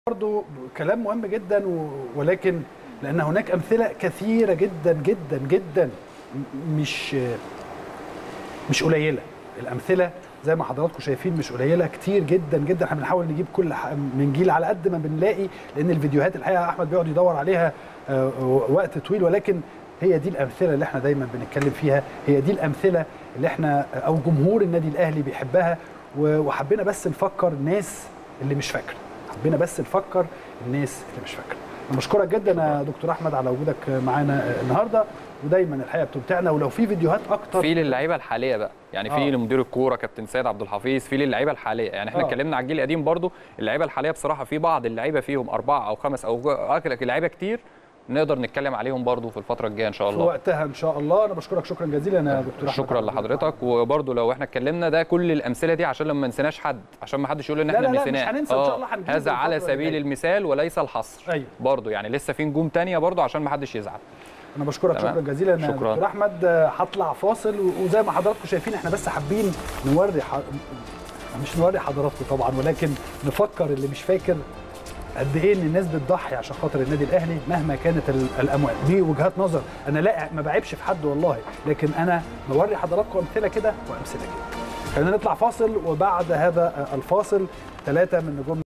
برضو كلام مهم جدا و- ولكن لان هناك امثله كثيره جدا جدا جدا م- مش مش قليله الامثله زي ما حضراتكم شايفين مش قليله كتير جدا جدا احنا بنحاول نجيب كل ح- من جيل على قد ما بنلاقي لان الفيديوهات الحقيقه احمد بيقعد يدور عليها آه، وقت طويل ولكن هي دي الامثله اللي احنا دايما بنتكلم فيها هي دي الامثله اللي احنا او جمهور النادي الاهلي بيحبها و- وحبينا بس نفكر الناس اللي مش فاكره حبينا بس نفكر الناس اللي مش فاكره انا بشكرك جدا يا دكتور احمد على وجودك معانا النهارده ودايما الحقيقه بتمتعنا ولو في فيديوهات اكتر في للعيبه الحاليه بقى يعني آه. في لمدير الكوره كابتن سيد عبد الحفيظ في للعيبه الحاليه يعني احنا آه. اتكلمنا على الجيل القديم برضو اللعيبه الحاليه بصراحه في بعض اللعيبه فيهم اربعه او خمس او أكل- لعيبه كتير نقدر نتكلم عليهم برضو في الفتره الجايه ان شاء في الله وقتها ان شاء الله انا بشكرك شكرا جزيلا يا دكتور احمد شكرا لحضرتك وبرضو لو احنا اتكلمنا ده كل الامثله دي عشان لما نسيناش حد عشان ما حدش يقول ان لا احنا لا لا، مش نسيناه هننسى إن شاء آه، الله هنجيب هذا على الفترة اللي سبيل جاية. المثال وليس الحصر أيوة. برضو يعني لسه في نجوم تانية برضو عشان ما حدش يزعل انا بشكرك تمام. شكرا جزيلا يا شكراً. دكتور احمد آه، هطلع فاصل و- وزي ما حضراتكم شايفين احنا بس حابين نوري ح... مش نوري حضراتكم طبعا ولكن نفكر اللي مش فاكر قد ايه ان الناس بتضحي عشان خاطر النادي الاهلي مهما كانت ال- الاموال دي وجهات نظر انا لا ما بعيبش في حد والله لكن انا بوري حضراتكم امثله كده وامثله كده خلينا نطلع فاصل وبعد هذا آه، الفاصل ثلاثه من نجوم